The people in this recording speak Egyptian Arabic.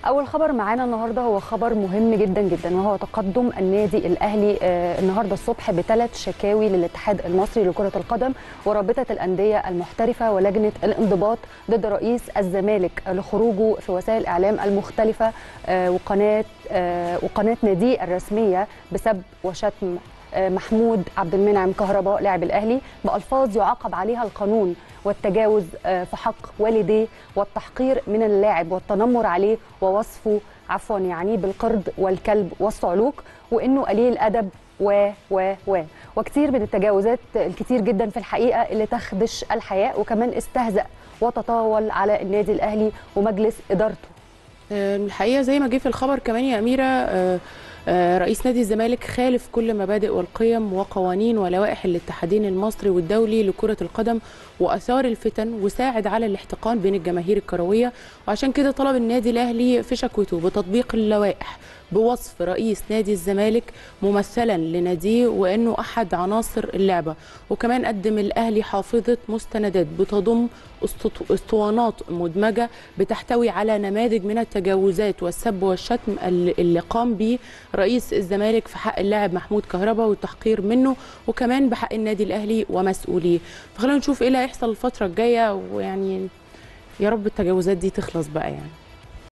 اول خبر معانا النهارده هو خبر مهم جدا جدا وهو تقدم النادي الاهلي آه، النهارده الصبح بثلاث شكاوي للاتحاد المصري لكره القدم ورابطه الانديه المحترفه ولجنه الانضباط ضد رئيس الزمالك لخروجه في وسائل الاعلام المختلفه آه، وقناه آه، وقناه ناديه الرسميه بسب وشتم آه، محمود عبد المنعم كهرباء لاعب الاهلي بالفاظ يعاقب عليها القانون والتجاوز آه، في حق والديه والتحقير من اللاعب والتنمر عليه ووصفه عفوا يعني بالقرد والكلب والصعلوك وانه قليل ادب و و و وكثير من التجاوزات الكتير جدا في الحقيقه اللي تخدش الحياه وكمان استهزأ وتطاول على النادي الاهلي ومجلس ادارته آه، الحقيقه زي ما جه في الخبر كمان يا اميره آه، آه، رئيس نادي الزمالك خالف كل مبادئ والقيم وقوانين ولوائح الاتحادين المصري والدولي لكره القدم واثار الفتن وساعد على الاحتقان بين الجماهير الكرويه وعشان كده طلب النادي الاهلي في شكوته بتطبيق اللوائح بوصف رئيس نادي الزمالك ممثلا لناديه وانه احد عناصر اللعبه وكمان قدم الاهلي حافظه مستندات بتضم اسطو- اسطوانات مدمجه بتحتوي على نماذج من التجاوزات والسب والشتم اللي اللي قام به رئيس الزمالك في حق اللاعب محمود كهربا والتحقير منه وكمان بحق النادي الاهلي ومسؤوليه فخلينا نشوف ايه اللي هيحصل الفتره الجايه ويعني يا رب التجاوزات دي تخلص بقى يعني